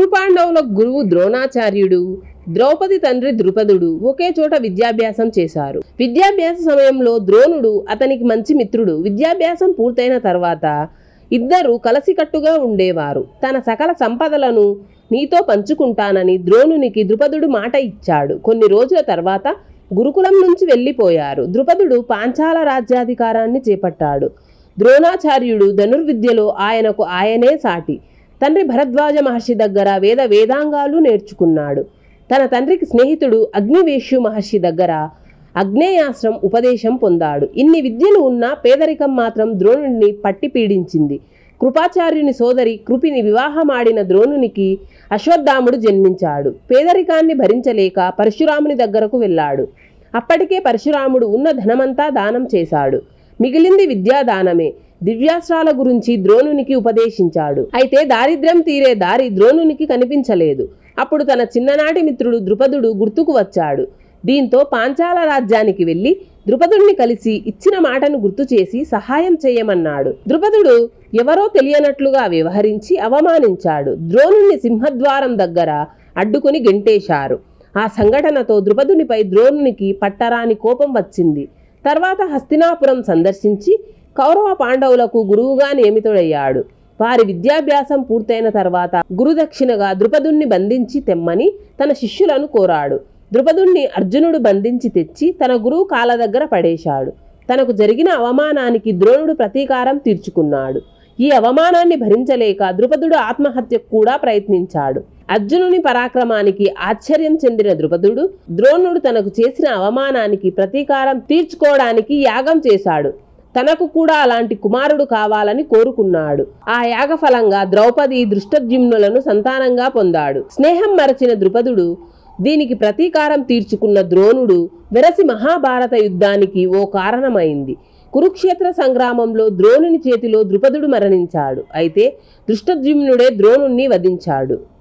కురు పాండవుల గురువు ద్రోణాచార్యుడు ద్రౌపది తండ్రి ద్రుపదుడు ఒకే చోట విద్యాభ్యాసం చేశారు విద్యాభ్యాస సమయంలో ద్రోణుడు అతనికి మంచి మిత్రుడు విద్యాభ్యాసం పూర్తయిన తర్వాత ఇద్దరు కలసికట్టుగా ఉండేవారు తన సకల సంపదలను నీతో పంచుకుంటానని ద్రోణునికి ద్రుపదుడు మాట ఇచ్చాడు కొన్ని రోజుల తర్వాత గురుకులం నుంచి వెళ్ళిపోయారు ద్రుపదుడు పాంచాల రాజ్యాధికారాన్ని చేపట్టాడు ద్రోణాచార్యుడు ధనుర్విద్యలో ఆయనకు ఆయనే సాటి తండ్రి భరద్వాజ మహర్షి దగ్గర వేద వేదాంగాలు నేర్చుకున్నాడు తన తండ్రికి స్నేహితుడు అగ్నివేశ్యు మహర్షి దగ్గర అగ్నేయాస్త్రం ఉపదేశం పొందాడు ఇన్ని విద్యలు ఉన్నా పేదరికం మాత్రం ద్రోణుడిని పట్టి పీడించింది కృపాచార్యుని సోదరి కృపిని వివాహమాడిన ద్రోణునికి అశ్వత్థాముడు జన్మించాడు పేదరికాన్ని భరించలేక పరశురాముని దగ్గరకు వెళ్ళాడు అప్పటికే పరశురాముడు ఉన్న ధనమంతా దానం చేశాడు మిగిలింది విద్యాదానమే దివ్యాస్త్రాల గురించి ద్రోణునికి ఉపదేశించాడు అయితే దారిద్ర్యం తీరే దారి ద్రోణునికి కనిపించలేదు అప్పుడు తన చిన్ననాటి మిత్రుడు ద్రుపదుడు గుర్తుకు వచ్చాడు దీంతో పాంచాల రాజ్యానికి వెళ్లి ద్రుపదుడిని కలిసి ఇచ్చిన మాటను గుర్తు చేసి సహాయం చేయమన్నాడు ద్రుపదుడు ఎవరో తెలియనట్లుగా వ్యవహరించి అవమానించాడు ద్రోణుణ్ణి సింహద్వారం దగ్గర అడ్డుకుని గెంటేశారు ఆ సంఘటనతో ద్రుపదునిపై ద్రోణునికి పట్టరాని కోపం వచ్చింది తర్వాత హస్తినాపురం సందర్శించి కౌరవ పాండవులకు గురువుగా నియమితుడయ్యాడు వారి విద్యాభ్యాసం పూర్తయిన తర్వాత గురుదక్షిణగా ద్రుపదుణ్ణి బంధించి తెమ్మని తన శిష్యులను కోరాడు ద్రుపదుణ్ణి అర్జునుడు బంధించి తెచ్చి తన గురువు కాళ్ళ దగ్గర పడేశాడు తనకు జరిగిన అవమానానికి ద్రోణుడు ప్రతీకారం తీర్చుకున్నాడు ఈ అవమానాన్ని భరించలేక ద్రుపదుడు ఆత్మహత్యకు కూడా ప్రయత్నించాడు అర్జునుని పరాక్రమానికి ఆశ్చర్యం చెందిన ద్రుపదుడు ద్రోణుడు తనకు చేసిన అవమానానికి ప్రతీకారం తీర్చుకోవడానికి యాగం చేశాడు తనకు కూడా అలాంటి కుమారుడు కావాలని కోరుకున్నాడు ఆ యాగఫలంగా ద్రౌపది దృష్టద్యుమ్నులను సంతానంగా పొందాడు స్నేహం మరచిన ద్రుపదుడు దీనికి ప్రతీకారం తీర్చుకున్న ద్రోణుడు వెరసి మహాభారత యుద్ధానికి ఓ కారణమైంది కురుక్షేత్ర సంగ్రామంలో ద్రోణుని చేతిలో ద్రుపదుడు మరణించాడు అయితే దృష్టద్యుమ్నుడే ద్రోణుణ్ణి వధించాడు